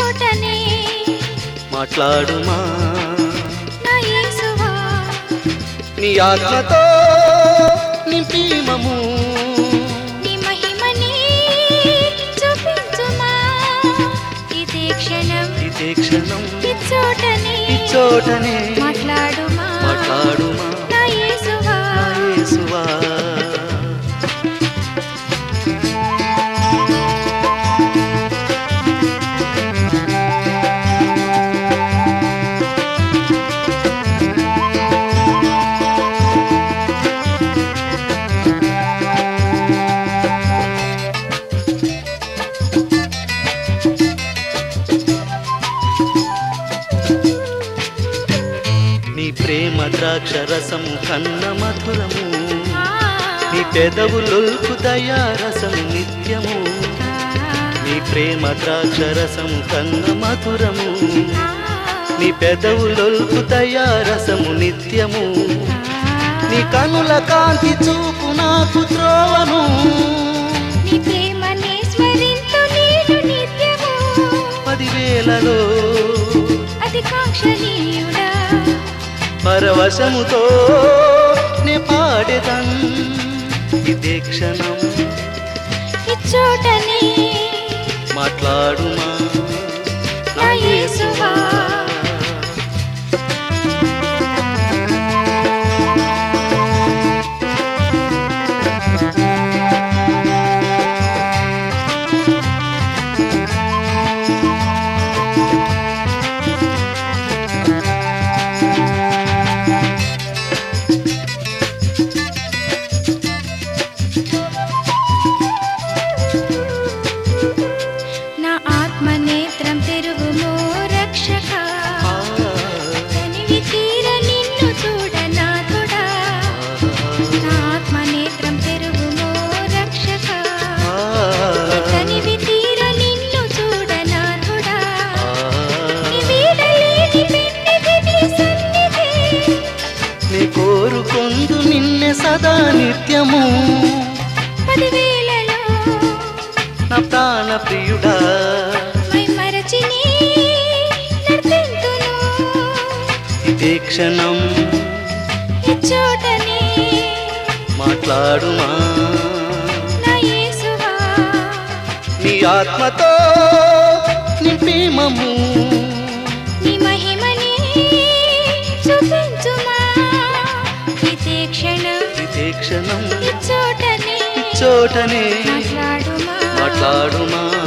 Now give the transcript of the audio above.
చోటనే మాట్లాడుమా నా యేసువా నీ ఆత్మతో నింపిమము నీ మహిమని చూపించుమా ఇదే క్షణం ఇదే క్షణం ఈ చోటనే ఈ చోటనే మాట్లాడుమా మాట్లాడుమా నా యేసువా నా యేసువా నీ ప్రేమ ద్రాక్ష రసము కన్న మధురము ఆ, నీ పెదవులొల్పు దయా రసము నిత్యము నీ ప్రేమ ద్రాక్ష రసము కన్న మధురము ఆ, నీ పెదవులొల్పు దయా రసము నిత్యము నీ కనుల కాంతి చూపు నాకు త్రోవను నీ ప్రేమనే స్మరింతు నేను నిత్యము పదివేలలో అది కాంక్షణీయుడా పరవశముతో నే పాడేదన్ ఇదే క్షణం ఈ చోటనే మాట్లాడుమా నా యేసువా. నా ఆత్మ నేత్రం తెరుగుమో రక్షక ఆ, తనివి తీర నిన్ను చూడనాథుడా నా ఆత్మ నేత్రం తెరుగుమో రక్షక ఆ, తనివి తీర నిన్ను చూడనాథుడా ఆ. నివేదలేని పెన్నిది నీ సన్నిధి నీ కోరుకొందు నిన్నే సదా నిత్యము పదివేలలో నా ప్రాణ ప్రియుడా మై మరచిని నర్తింతును ఇదే క్షణం ఈ చోటనే మాట్లాడుమా నా యేసువా నీ ఆత్మతో నింపిమము నీ మహిమని చూపించుమా ఇదే క్షణం ఇదే క్షణం ఈ చోటనే చోటనే మాట్లాడుమా మాట్లాడుమా